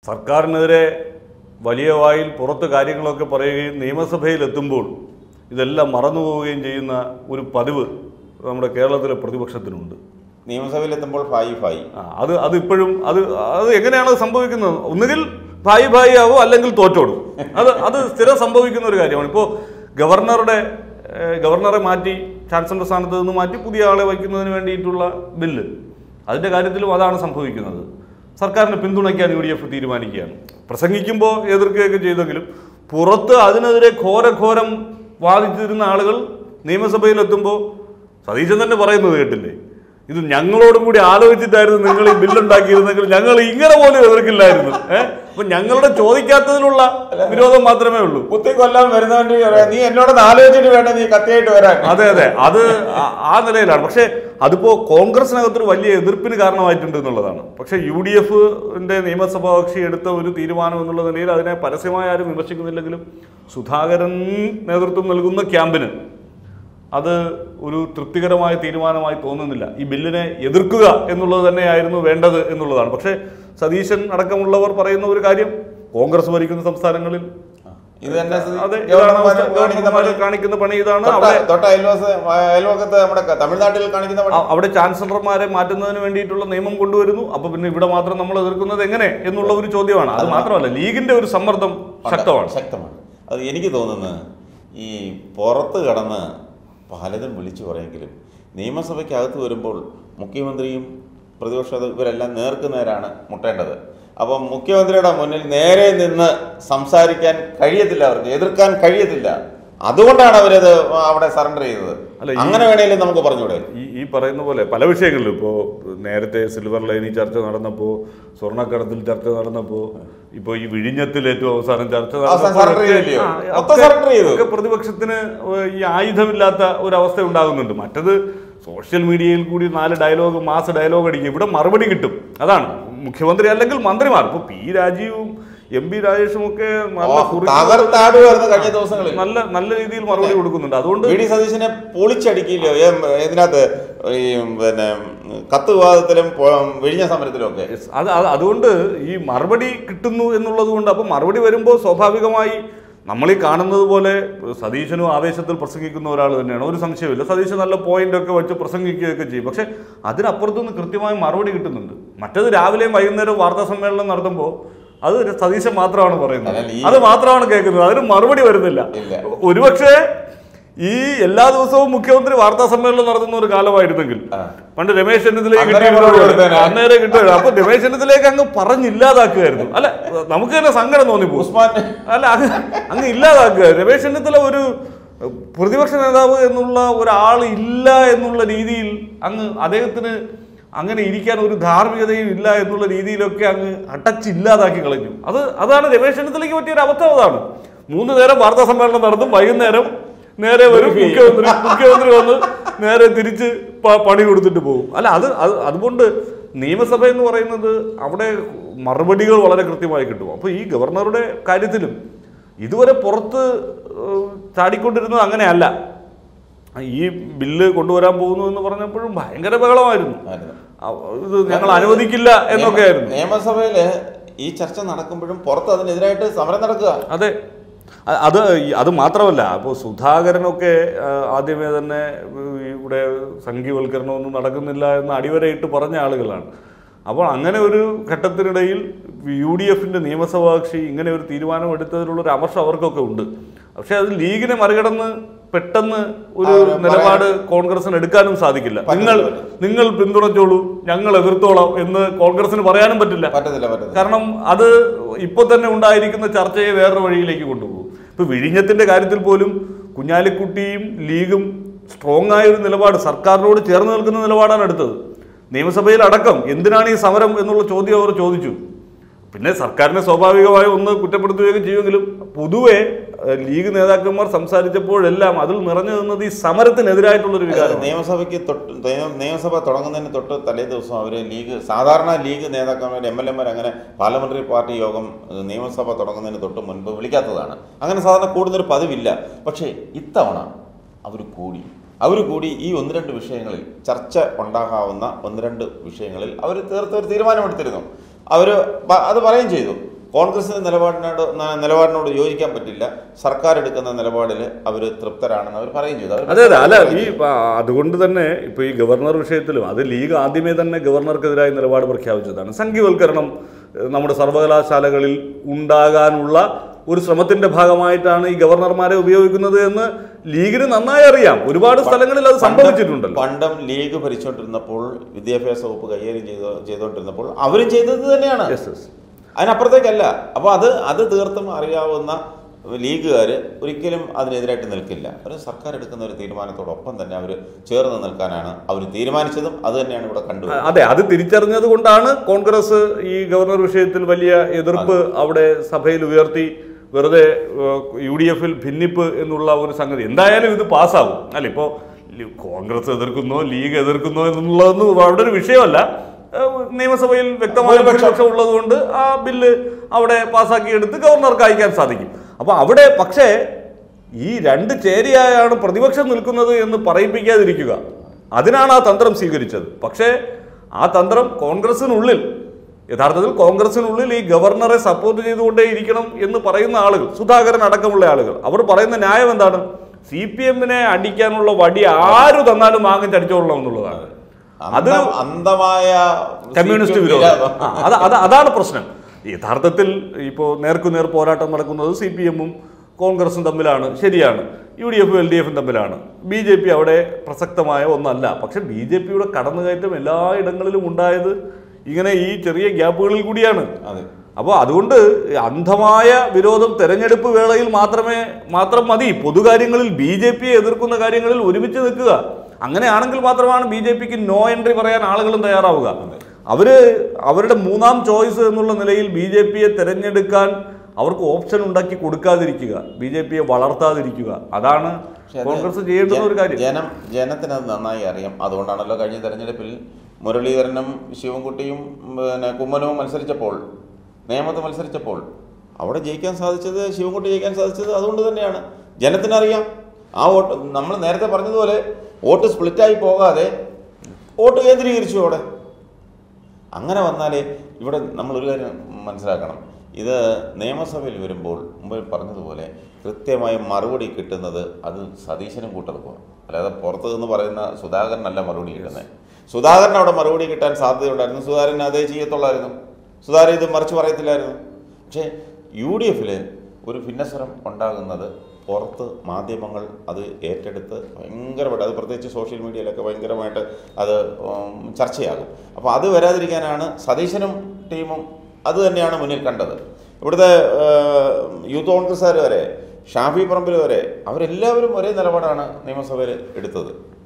സർക്കാരിനെതിരെ വലിയ വായിൽ പുറത്ത് കാര്യങ്ങളൊക്കെ പറയുകയും നിയമസഭയിൽ എത്തുമ്പോൾ ഇതെല്ലാം മറന്നുപോവുകയും ചെയ്യുന്ന ഒരു പതിവ് നമ്മുടെ കേരളത്തിലെ പ്രതിപക്ഷത്തിനുണ്ട് നിയമസഭയിൽ എത്തുമ്പോൾ ഫായി ഫായി ആ, അത് അത് ഇപ്പോഴും അത് അത് എങ്ങനെയാണ് അത് സംഭവിക്കുന്നത് ഒന്നുകിൽ ഭായി ഭായി ആവോ അല്ലെങ്കിൽ തോറ്റോടും അത് അത് സ്ഥിരം സംഭവിക്കുന്ന ഒരു കാര്യമാണ് ഇപ്പോൾ ഗവർണറുടെ ഏഹ്, ഗവർണറെ മാറ്റി ചാൻസലർ സ്ഥാനത്ത് നിന്ന് മാറ്റി പുതിയ ആളെ വയ്ക്കുന്നതിന് വേണ്ടിയിട്ടുള്ള ബില്ല് അതിൻ്റെ കാര്യത്തിലും അതാണ് സംഭവിക്കുന്നത് സർക്കാരിനെ പിന്തുണയ്ക്കാൻ യു ഡി എഫ് തീരുമാനിക്കുകയാണ് പ്രസംഗിക്കുമ്പോൾ എതിർക്കുകയൊക്കെ ചെയ്തെങ്കിലും പുറത്ത് അതിനെതിരെ ഘോരഘോരം വാദിച്ചിരുന്ന ആളുകൾ നിയമസഭയിലെത്തുമ്പോൾ സതീശൻ തന്നെ പറയുന്നത് കേട്ടില്ലേ ഇത് ഞങ്ങളോടും കൂടി ആലോചിച്ചിട്ടായിരുന്നു നിങ്ങൾ ഈ ബില്ലുണ്ടാക്കിയിരുന്നെങ്കിൽ ഞങ്ങൾ ഇങ്ങനെ പോലും എതിർക്കില്ലായിരുന്നു ഏഹ് അപ്പൊ ഞങ്ങളുടെ ചോദിക്കാത്തതിലുള്ള വിരോധം മാത്രമേ ഉള്ളൂ കുത്തി കൊല്ലാൻ വരുന്നവന്റെ പറയാം, നീ എന്നോടൊന്ന് ആലോചിച്ചിട്ട് വേണ്ട നീ കത്തിയായിട്ട് വരാൻ അതെ അതെ അത് ആ- ആ നിലയിലാണ് പക്ഷേ അതിപ്പോ കോൺഗ്രസിനകത്തൊരു വലിയ എതിർപ്പിന് കാരണമായിട്ടുണ്ട് എന്നുള്ളതാണ് പക്ഷേ യു ഡി എഫിന്റെ നിയമസഭാ കക്ഷി എടുത്ത ഒരു തീരുമാനം എന്നുള്ള നിലയിൽ അതിനെ പരസ്യമായി ആരും വിമർശിക്കുന്നില്ലെങ്കിലും സുധാകരൻ നേതൃത്വം നൽകുന്ന ക്യാമ്പിന് അത് ഒരു തൃപ്തികരമായ തീരുമാനമായി തോന്നുന്നില്ല ഈ ബില്ലിനെ എതിർക്കുക എന്നുള്ളത് തന്നെയായിരുന്നു വേണ്ടത് എന്നുള്ളതാണ് പക്ഷേ സതീശൻ അടക്കമുള്ളവർ പറയുന്ന ഒരു കാര്യം കോൺഗ്രസ് ഭരിക്കുന്ന സംസ്ഥാനങ്ങളിൽ ഇത് തന്നെ സ്ഥിതി. അതെ ഇതാണ് ഗവർണർമാര് അവസ്ഥ. കാണിക്കുന്ന പണി. ഗവർണർമാര് കാണിക്കുന്ന പണി ഇതാണ് തൊട്ട- അവിടെ തൊട്ട അയൽവാസ അയൽവക്കത്ത് നമ്മുടെ ക- തമിഴ്നാട്ടിൽ കാണിക്കുന്ന പണി. അ- അവിടെ ചാൻസലർമാരെ മാറ്റുന്നതിന് വേണ്ടിയിട്ടുള്ള നിയമം കൊണ്ടുവരുന്നു അപ്പൊ പിന്നെ ഇവിടെ മാത്രം നമ്മൾ എതിർക്കുന്നത് എങ്ങനെ എന്നുള്ള ഒരു ചോദ്യമാണ് അത് മാത്രമല്ല ലീഗിന്റെ ഒരു സമ്മർദ്ദം ശക്തമാണ് ശക്തമാണ് അത് എനിക്ക് തോന്നുന്നത് ഈ പുറത്ത് കടന്ന് പലതും വിളിച്ചു പറയെങ്കിലും നിയമസഭയ്ക്കകത്ത് വരുമ്പോൾ മുഖ്യമന്ത്രിയും പ്രതിപക്ഷ ഇവരെല്ലാം നേർക്ക് നേരാണ് മുട്ടേണ്ടത് അപ്പം മുഖ്യമന്ത്രിയുടെ മുന്നിൽ നേരെ നിന്ന് സംസാരിക്കാൻ കഴിയത്തില്ല അവർക്ക് എതിർക്കാൻ കഴിയത്തില്ല അതുകൊണ്ടാണ് അവരത് അവിടെ സറണ്ടർ ചെയ്തത് അല്ല, ഈ- അങ്ങനെ വേണേലും നമുക്ക് പറഞ്ഞൂടെ ഈ ഈ പറയുന്ന പോലെ പല വിഷയങ്ങളിലും ഇപ്പോൾ നേരത്തെ സിൽവർ ലൈനിൽ ചർച്ച നടന്നപ്പോൾ സ്വർണ്ണക്കടത്തിൽ ചർച്ച നടന്നപ്പോൾ ഇപ്പോൾ ഈ വിഴിഞ്ഞത്തിൽ ഏറ്റവും അവസാനം ചർച്ച അവസാനം നടന്നപ്പോൾ surrender ചെയ്തില്ലയോ? ആ, മൊത്തം ഒക്കെ- surrender ചെയ്തു. ഒക്കെ പ്രതിപക്ഷത്തിന് ഈ ആയുധമില്ലാത്ത ഒരവസ്ഥ ഉണ്ടാകുന്നുണ്ട് മറ്റത് സോഷ്യൽ മീഡിയയിൽ കൂടി നാല് ഡയലോഗ് മാസ് ഡയലോഗ് അടിക്കും ഇവിടെ മറുപടി കിട്ടും അതാണ് മുഖ്യമന്ത്രി അല്ലെങ്കിൽ മന്ത്രിമാർ ഇപ്പോൾ പി രാജീവും എം പി രാജേഷും ഒക്കെ നല്ല കുറിച്ച് തകർത്താടുമായിരുന്നു കഴിഞ്ഞ ദിവസങ്ങളിൽ നല്ല നല്ല രീതിയിൽ മറുപടി കൊടുക്കുന്നുണ്ട് അതുകൊണ്ട് വി ഡി സതീശനെ പൊളിച്ചടിക്കില്ലയോ ഏ, ഇതിനകത്ത് ഈ പിന്നെ കത്ത് വിവാദത്തിലും പൊ- വിഴിഞ്ഞ സമരത്തിലും ഒക്കെ Yes. അത് അത് അതുകൊണ്ട് ഈ മറുപടി കിട്ടുന്നു എന്നുള്ളത് കൊണ്ട് അപ്പം മറുപടി വരുമ്പോൾ സ്വാഭാവികമായി നമ്മൾ ഈ കാണുന്നത് പോലെ സതീശനും ആവേശത്തിൽ പ്രസംഗിക്കുന്ന ഒരാൾ തന്നെയാണ് ഒരു സംശയമില്ല സതീശൻ നല്ല പോയിന്റ് ഒക്കെ വെച്ച് പ്രസംഗിക്കുകയൊക്കെ ചെയ്യും പക്ഷെ അതിനപ്പുറത്തുനിന്ന് കൃത്യമായ മറുപടി കിട്ടുന്നുണ്ട് മറ്റത് രാവിലെയും വൈകുന്നേരവും വാർത്താ സമ്മേളനം നടത്തുമ്പോൾ അത് സതീശൻ മാത്രമാണ് പറയുന്നത് അല്ല, ഈ- അത് മാത്രമാണ് കേൾക്കുന്നത് അതിന് മറുപടി വരുന്നില്ല ഇല്ല. ഒരുപക്ഷെ ഈ എല്ലാ ദിവസവും മുഖ്യമന്ത്രി വാർത്താ സമ്മേളനം നടത്തുന്ന ഒരു കാലമായിരുന്നെങ്കിൽ ആ. പണ്ട് രമേശ് ചെന്നിത്തല അന്നേരം മറുപടി കൊടുത്തേനെ. അന്നേരം കിട്ടുക അപ്പൊ രമേശ് ചെന്നിത്തലേക്ക് അങ്ങ് പറഞ്ഞില്ലാതാക്കുമായിരുന്നു അല്ല നമുക്ക് തന്നെ സങ്കടം തോന്നിപ്പോ ഉസ്മാൻ അല്ല അങ്ങ് അങ്ങ് ഇല്ലാതാക്കുക രമേശ് ചെന്നിത്തല ഒരു പ്രതിപക്ഷ നേതാവ് എന്നുള്ള ഒരാൾ ഇല്ല എന്നുള്ള രീതിയിൽ അങ്ങ് അദ്ദേഹത്തിന് അങ്ങനെ ഇരിക്കാൻ ഒരു ധാർമ്മികതയും ഇല്ല എന്നുള്ള രീതിയിലൊക്കെ അങ്ങ് അടച്ചില്ലാതാക്കി കളഞ്ഞു അത് അതാണ് രമേശ് ചെന്നിത്തലയ്ക്ക് പറ്റിയ ഒരു അവസ്ഥ അതാണ് മൂന്ന് നേരം വാർത്താ സമ്മേളനം നടത്തും വൈകുന്നേരം നേരെ വരും മുഖ്യമന്ത്രി മുഖ്യമന്ത്രി വന്ന് നേരെ തിരിച്ച് പ- പണി കൊടുത്തിട്ട് പോകും അല്ല അത് അത് അതുകൊണ്ട് നിയമസഭ എന്ന് പറയുന്നത് അവിടെ മറുപടികൾ വളരെ കൃത്യമായി കിട്ടും അപ്പോൾ ഈ ഗവർണറുടെ കാര്യത്തിലും ഇതുവരെ പുറത്ത് ഏഹ്, ചാടിക്കൊണ്ടിരുന്നത് അങ്ങനെയല്ല ഈ ബില്ല് കൊണ്ടുവരാൻ പോകുന്നു എന്ന് പറഞ്ഞപ്പോഴും ഭയങ്കര ബഹളമായിരുന്നു ആയിരുന്നു. ആ, ഇത് ഞങ്ങൾ അനുവദിക്കില്ല എന്നൊക്കെ ആയിരുന്നു നിയമസഭയില് ഈ ചർച്ച നടക്കുമ്പോഴും പുറത്ത് അതിനെതിരായിട്ട് സമരം നടക്കുക അതെ അ- അത് ഈ- അത് മാത്രമല്ല അപ്പോൾ സുധാകരനൊക്കെ ആ, ആദ്യമേ തന്നെ ഈ ഇവിടെ സംഘീവൽക്കരണമൊന്നും നടക്കുന്നില്ല എന്ന് അടിവരയിട്ട് പറഞ്ഞ ആളുകളാണ് അപ്പോൾ അങ്ങനെ ഒരു ഘട്ടത്തിനിടയിൽ യു ഡി എഫിൻ്റെ നിയമസഭാ കക്ഷി ഇങ്ങനെ ഒരു തീരുമാനം എടുത്തതിലുള്ള ഒരു അമർഷം അവർക്കൊക്കെ ഉണ്ട് പക്ഷേ അത് ലീഗിനെ മറികടന്ന് പെട്ടെന്ന് ഒരു ആ, ഒരു നിലപാട് കോൺഗ്രസിന് എടുക്കാനും സാധിക്കില്ല നിങ്ങൾ നിങ്ങൾ പിന്തുണച്ചോളൂ ഞങ്ങൾ എതിർത്തോളാം എന്ന് കോൺഗ്രസിന് പറയാനും പറ്റില്ല പറ്റത്തില്ല പറ്റത്തില്ല കാരണം അത് ഇപ്പോൾ തന്നെ ഉണ്ടായിരിക്കുന്ന ചർച്ചയെ വേറൊരു വഴിയിലേക്ക് കൊണ്ടുപോകും ഇപ്പൊ വിഴിഞ്ഞത്തിന്റെ കാര്യത്തിൽ പോലും കുഞ്ഞാലിക്കുട്ടിയും ലീഗും സ്ട്രോങ് ആയ ഒരു നിലപാട് സർക്കാരിനോട് ചേർന്ന് നിൽക്കുന്ന നിലപാടാണ് എടുത്തത് നിയമസഭയിൽ അടക്കം എന്തിനാണ് ഈ സമരം എന്നുള്ള ചോദ്യം അവർ ചോദിച്ചു പിന്നെ സർക്കാരിനെ സ്വാഭാവികമായും ഒന്ന് കുറ്റപ്പെടുത്തുകയൊക്കെ ചെയ്യുമെങ്കിലും പൊതുവെ ഏഹ്, ലീഗ് നേതാക്കന്മാർ സംസാരിച്ചപ്പോഴെല്ലാം അതിൽ നിറഞ്ഞു നിന്നത് ഈ സമരത്തിനെതിരായിട്ടുള്ളൊരു വികാരം നിയമസഭയ്ക്ക് തൊട്ട് നിയമ- നിയമസഭ തുടങ്ങുന്നതിന് തൊട്ട് തലേ ദിവസം അവർ ലീഗ് സാധാരണ ലീഗ് നേതാക്കന്മാർ എം എൽ എമാർ അങ്ങനെ പാർലമെന്ററി പാർട്ടി യോഗം ഏഹ്, നിയമസഭ തുടങ്ങുന്നതിന് തൊട്ട് മുൻപ് വിളിക്കാത്തതാണ് അങ്ങനെ സാധാരണ കൂടുന്നൊരു പതിവില്ല പക്ഷേ ഇത്തവണ അവർ കൂടി അവർ കൂടി ഈ ഒന്ന് രണ്ട് വിഷയങ്ങളിൽ ചർച്ച ഉണ്ടാകാവുന്ന ഒന്ന് രണ്ട് വിഷയങ്ങളിൽ അവർ തീർത്ത ഒരു തീരുമാനമെടുത്തിരുന്നു അവർ അത് പറയുകയും ചെയ്തു കോൺഗ്രസിന്റെ നിലപാടിനോട് ന- നിലപാടിനോട് യോജിക്കാൻ പറ്റില്ല സർക്കാർ എടുക്കുന്ന നിലപാടിൽ അവർ തൃപ്തരാണെന്ന് അവർ പറയുകയും ചെയ്തു അവർ അതെ അതെ അല്ല ഈ ആ, അതുകൊണ്ട് തന്നെ ഇപ്പൊ ഈ ഗവർണർ വിഷയത്തിലും അത് ലീഗ് ആദ്യമേ തന്നെ ഗവർണർക്കെതിരായ നിലപാട് പ്രഖ്യാപിച്ചതാണ് സംഘീവൽക്കരണം ഏഹ്, നമ്മുടെ സർവകലാശാലകളിൽ ഉണ്ടാകാനുള്ള ഒരു ശ്രമത്തിന്റെ ഭാഗമായിട്ടാണ് ഈ ഗവർണർമാരെ ഉപയോഗിക്കുന്നത് എന്ന് ലീഗിന് നന്നായി അറിയാം ഒരുപാട് സ്ഥലങ്ങളിൽ അത് സംഭവിച്ചിട്ടുണ്ടല്ലോ പണ്ടും ലീഗ് ഭരിച്ചുകൊണ്ടിരുന്നപ്പോൾ വിദ്യാഭ്യാസ വകുപ്പ് കൈകാര്യം ചെയ്തോ ചെയ്തുകൊണ്ടിരുന്നപ്പോൾ അവരും ചെയ്തത് തന്നെയാണ് യെസ് യെസ് അതിനപ്പുറത്തേക്കല്ല അപ്പോൾ അത് അത് തീർത്തും അറിയാവുന്ന ലീഗുകാർ ഒരിക്കലും അതിനെതിരായിട്ട് നിൽക്കില്ല ഒരു സർക്കാർ എടുക്കുന്ന ഒരു തീരുമാനത്തോടൊപ്പം തന്നെ അവർ ചേർന്ന് നിൽക്കാനാണ് അവർ തീരുമാനിച്ചതും അത് തന്നെയാണ് ഇവിടെ കണ്ടുവരുന്നത് അതെ അത് തിരിച്ചറിഞ്ഞത് കൊണ്ടാണ് കോൺഗ്രസ് ഈ ഗവർണർ വിഷയത്തിൽ വലിയ എതിർപ്പ് അവിടെ സഭയിൽ ഉയർത്തി വെറുതെ യു ഡി എഫിൽ ഭിന്നിപ്പ് എന്നുള്ള ഒരു സംഗതി എന്തായാലും ഇത് പാസ്സാവും അല്ല ഇപ്പോൾ കോൺഗ്രസ് എതിർക്കുന്നോ ലീഗ് എതിർക്കുന്നോ എന്നുള്ളതൊന്നും അവിടെ ഒരു വിഷയമല്ല ഏഹ് നിയമസഭയിൽ വ്യക്തമായ ഭൂരിപക്ഷം ഉള്ളതുകൊണ്ട് ആ ബില്ല് അവിടെ പാസ്സാക്കിയെടുത്ത് ഗവർണർക്ക് അയക്കാൻ സാധിക്കും അപ്പോൾ അവിടെ പക്ഷേ ഈ രണ്ട് ചേരിയായാണ് പ്രതിപക്ഷം നിൽക്കുന്നത് എന്ന് പറയിപ്പിക്കാതിരിക്കുക അതിനാണ് ആ തന്ത്രം സ്വീകരിച്ചത് പക്ഷേ ആ തന്ത്രം കോൺഗ്രസിനുള്ളിൽ യഥാർത്ഥത്തിൽ കോൺഗ്രസിനുള്ളിൽ ഈ ഗവർണറെ സപ്പോർട്ട് ചെയ്തുകൊണ്ടേ ഇരിക്കണം എന്ന് പറയുന്ന ആളുകൾ സുധാകരൻ അടക്കമുള്ള ആളുകൾ അവർ പറയുന്ന ന്യായം എന്താണ് സി പി എമ്മിനെ അടിക്കാനുള്ള വടി ആര് തന്നാലും വാങ്ങിച്ചടിച്ചോളണം എന്നുള്ളതാണ് അത് അന്ധ- അന്ധമായ കമ്മ്യൂണിസ്റ്റ് CPM വിരോധം ആ, അത് അത് അതാണ് പ്രശ്നം യഥാർത്ഥത്തിൽ ഇപ്പോൾ നേർക്കുനേർ പോരാട്ടം നടക്കുന്നത് സി പി എമ്മും കോൺഗ്രസും തമ്മിലാണ് ശരിയാണ് യു ഡി എഫും എൽ ഡി എഫും തമ്മിലാണ് ബി ജെ പി അവിടെ പ്രസക്തമായ ഒന്നല്ല പക്ഷെ ബി ജെ പിയുടെ കടന്നുകയറ്റം എല്ലായിടങ്ങളിലും ഉണ്ടായത് ഇങ്ങനെ ഈ ചെറിയ ഗ്യാപ്പുകളിൽ കൂടിയാണ് അതെ അപ്പോൾ അതുകൊണ്ട് അന്ധമായ വിരോധം തെരഞ്ഞെടുപ്പ് വേളയിൽ മാത്രമേ മാത്രം മതി പൊതുകാര്യങ്ങളിൽ ബി ജെ പിയെ എതിർക്കുന്ന കാര്യങ്ങളിൽ ഒരുമിച്ച് നിൽക്കുക അങ്ങനെയാണെങ്കിൽ മാത്രമാണ് ബി ജെ പിക്ക് നോ എൻട്രി പറയാൻ ആളുകളും തയ്യാറാവുക അവര് അവരുടെ മൂന്നാം ചോയ്സ് എന്നുള്ള നിലയിൽ ബി ജെ പിയെ തിരഞ്ഞെടുക്കാൻ അവർക്ക് ഓപ്ഷൻ ഉണ്ടാക്കി കൊടുക്കാതിരിക്കുക ബി ജെ പിയെ വളർത്താതിരിക്കുക അതാണ് പക്ഷേ അത് കോൺഗ്രസ് ചെയ്യേണ്ടുന്ന ഒരു കാര്യം ജനം ജനത്തിന് അത് നന്നായി അറിയാം അതുകൊണ്ടാണല്ലോ കഴിഞ്ഞ തെരഞ്ഞെടുപ്പിൽ മുരളീധരനും ശിവൻകുട്ടിയും പിന്നെ കുമ്മനവും മത്സരിച്ചപ്പോൾ നേമത്ത് മത്സരിച്ചപ്പോൾ അവിടെ ജയിക്കാൻ സാധിച്ചത് ശിവൻകുട്ടി ജയിക്കാൻ സാധിച്ചത് അതുകൊണ്ട് തന്നെയാണ് ജനത്തിനറിയാം ആ വോട്ട് നമ്മൾ നേരത്തെ പറഞ്ഞതുപോലെ വോട്ട് സ്പ്ലിറ്റായി പോകാതെ വോട്ട് കേന്ദ്രീകരിച്ചു അവിടെ അങ്ങനെ വന്നാലേ ഇവിടെ നമ്മളൊരു കാര്യം മനസ്സിലാക്കണം ഇത് നിയമസഭയിൽ വരുമ്പോൾ മുമ്പ് പറഞ്ഞതുപോലെ കൃത്യമായ മറുപടി കിട്ടുന്നത് അത് സതീശനും കൂട്ടർക്കുമാണ് അല്ലാതെ പുറത്ത് നിന്ന് പറയുന്ന സുധാകരനല്ല മറുപടി കിട്ടുന്നത് സുധാകരൻ അവിടെ മറുപടി കിട്ടാൻ സാധ്യതയുണ്ടായിരുന്നു സുധാകരൻ അതേ ചെയ്യത്തുള്ളായിരുന്നു സുധാകരൻ ഇത് മറിച്ച് പറയത്തില്ലായിരുന്നു പക്ഷേ യു ഡി എഫിൽ ഒരു ഭിന്നസ്വരം ഉണ്ടാകുന്നത് പുറത്ത് മാധ്യമങ്ങൾ അത് ഏറ്റെടുത്ത് ഭയങ്കരമായിട്ട് അത് പ്രത്യേകിച്ച് സോഷ്യൽ മീഡിയയിലൊക്കെ ഭയങ്കരമായിട്ട് അത് ഉം, ചർച്ചയാകും അപ്പോൾ അത് വരാതിരിക്കാനാണ് സതീശനും ടീമും അത് തന്നെയാണ് മുന്നിൽ കണ്ടത് ഇവിടുത്തെ ഏഹ്, യൂത്ത് കോൺഗ്രസ്സുകാർ വരെ ഷാഫി പറമ്പിൽ വരെ അവരെല്ലാവരും ഒരേ നിലപാടാണ് നിയമസഭയിൽ എടുത്തത്